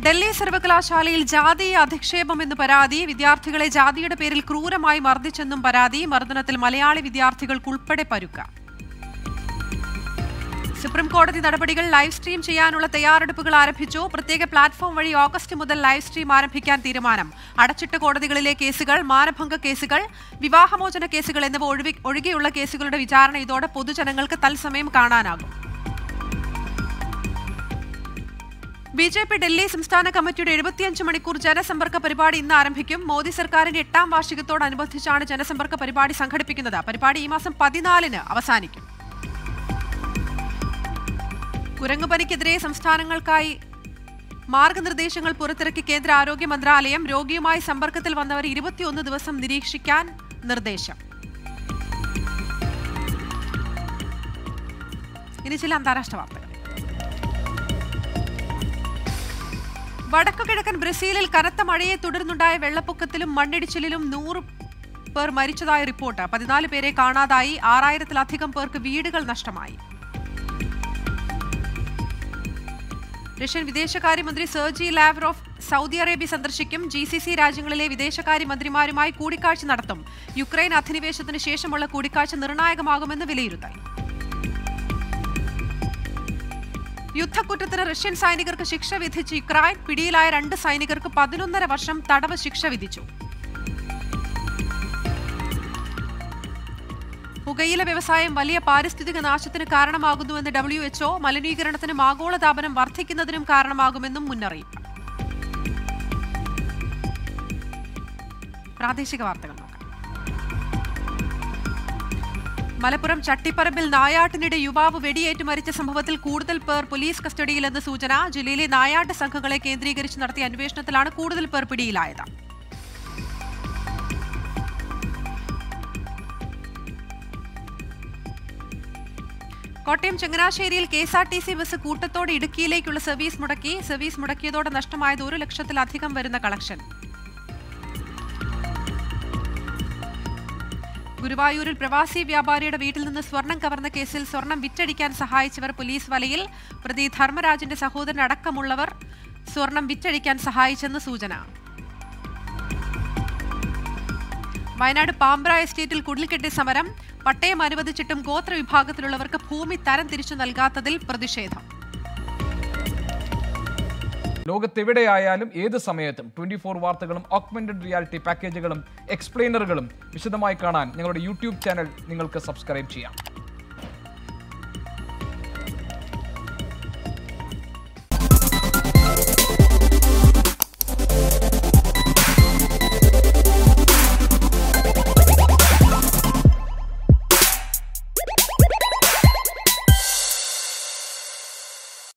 ഡൽഹി സർവകലാശാലയിൽ ജാതീയ അധിക്ഷേപം എന്ന് പരാതി വിദ്യാർത്ഥികളെ ജാതിയുടെ പേരിൽ ക്രൂരമായി മർദ്ദിച്ചെന്നും പരാതി മർദ്ദനത്തിൽ മലയാളി വിദ്യാർത്ഥികൾക്കുൾപ്പെടെ പരുക്ക സുപ്രീം കോടതി നടപടികൾ ലൈവ് സ്ട്രീം ചെയ്യാനുള്ള തയ്യാറെടുപ്പുകൾ ആരംഭിച്ചു പ്രത്യേക പ്ലാറ്റ്ഫോം വഴി ഓഗസ്റ്റ് മുതൽ ലൈവ് സ്ട്രീം ആരംഭിക്കാൻ തീരുമാനം അടച്ചിട്ട കോടതികളിലെ കേസുകൾ മാനഭംഗ കേസുകൾ വിവാഹമോചന കേസുകൾ എന്നിവ ഒഴിവി- ഒഴികെയുള്ള കേസുകളുടെ വിചാരണ ഇതോടെ പൊതുജനങ്ങൾക്ക് തത്സമയം കാണാനാകും ബി ജെ പി ഡൽഹി സംസ്ഥാന കമ്മിറ്റിയുടെ എഴുപത്തിയഞ്ച് മണിക്കൂർ ജനസമ്പർക്ക പരിപാടി ഇന്ന് ആരംഭിക്കും മോദി സർക്കാരിന്റെ എട്ടാം വാർഷികത്തോടനുബന്ധിച്ചാണ് ജനസമ്പർക്ക പരിപാടി സംഘടിപ്പിക്കുന്നത് പരിപാടി ഈ മാസം പതിനാലിന് അവസാനിക്കും കുരങ്ങുപനിക്കെതിരെ സംസ്ഥാനങ്ങൾക്കായി മാർഗനിർദ്ദേശങ്ങൾ പുറത്തിറക്കി കേന്ദ്ര ആരോഗ്യ മന്ത്രാലയം രോഗിയുമായി സമ്പർക്കത്തിൽ വന്നവർ ഇരുപത്തിയൊന്ന് ദിവസം നിരീക്ഷിക്കാൻ നിർദ്ദേശം ഇനി ചില അന്താരാഷ്ട്ര വാർത്തകൾ വടക്കുകിഴക്കൻ ബ്രസീലിൽ കനത്ത മഴയെ തുടർന്നുണ്ടായ വെള്ളപ്പൊക്കത്തിലും മണ്ണിടിച്ചിലിലും നൂറ് പേർ മരിച്ചതായ റിപ്പോർട്ട് പതിനാല് പേരെ കാണാതായി ആറായിരത്തിലധികം പേർക്ക് വീടുകൾ നഷ്ടമായി റഷ്യൻ വിദേശകാര്യമന്ത്രി സെർജി ലാവ്റോഫ് സൗദി അറേബ്യ സന്ദർശിക്കും ജി സി സി രാജ്യങ്ങളിലെ വിദേശകാര്യമന്ത്രിമാരുമായി കൂടിക്കാഴ്ച നടത്തും യുക്രൈൻ അധിനിവേശത്തിന് ശേഷമുള്ള കൂടിക്കാഴ്ച നിർണായകമാകുമെന്ന് വിലയിരുത്തൽ യുദ്ധക്കുറ്റത്തിന് റഷ്യൻ സൈനികർക്ക് ശിക്ഷ വിധിച്ച് യുക്രൈൻ പിടിയിലായ രണ്ട് സൈനികർക്ക് പതിനൊന്നര വർഷം തടവ് ശിക്ഷ വിധിച്ചു പുകയില വ്യവസായം വലിയ പാരിസ്ഥിതിക നാശത്തിന് കാരണമാകുന്നുവെന്ന് ഡബ്ല്യു എച്ച്ഒ മലിനീകരണത്തിനും ആഗോളതാപനം വർദ്ധിക്കുന്നതിനും കാരണമാകുമെന്നും മുന്നറിയിപ്പ് പ്രാദേശിക വാർത്തകൾ നോക്കാം മലപ്പുറം ചട്ടിപ്പറമ്പിൽ നായാട്ടിനിടെ യുവാവ് വെടിയേറ്റ് മരിച്ച സംഭവത്തിൽ കൂടുതൽ പേർ പോലീസ് കസ്റ്റഡിയിലെന്ന് സൂചന ജില്ലയിലെ നായാട്ട് സംഘങ്ങളെ കേന്ദ്രീകരിച്ച് നടത്തിയ അന്വേഷണത്തിലാണ് കൂടുതൽ പേർ പിടിയിലായത് കോട്ടയം ചങ്ങനാശ്ശേരിയിൽ K S R T C bus കൂട്ടത്തോടെ ഇടുക്കിയിലേക്കുള്ള സർവീസ് മുടക്കി സർവീസ് മുടക്കിയതോടെ നഷ്ടമായത് ഒരു ലക്ഷത്തിലധികം വരുന്ന കളക്ഷൻ ഗുരുവായൂരിൽ പ്രവാസി വ്യാപാരിയുടെ വീട്ടിൽ നിന്ന് സ്വർണം കവർന്ന കേസിൽ സ്വർണം വിറ്റഴിക്കാൻ സഹായിച്ചവർ പോലീസ് വലയിൽ പ്രതി ധർമ്മരാജിന്റെ സഹോദരൻ അടക്കമുള്ളവർ സ്വർണം വിറ്റഴിക്കാൻ സഹായിച്ചെന്ന് സൂചന വയനാട് പാമ്പ്ര എസ്റ്റേറ്റിൽ കുടിൽക്കെട്ടി സമരം പട്ടയം അനുവദിച്ചിട്ടും ഗോത്ര വിഭാഗത്തിലുള്ളവർക്ക് ഭൂമി തരം തിരിച്ചു നൽകാത്തതിൽ പ്രതിഷേധം ലോകത്തെവിടെയായാലും ഏത് സമയത്തും ട്വന്റി ഫോർ വാർത്തകളും ഓഗ്മെന്റഡ് റിയാലിറ്റി പാക്കേജുകളും എക്സ്പ്ലെയിനറുകളും വിശദമായി കാണാൻ ഞങ്ങളുടെ യൂട്യൂബ് ചാനൽ നിങ്ങൾക്ക് സബ്സ്ക്രൈബ് ചെയ്യാം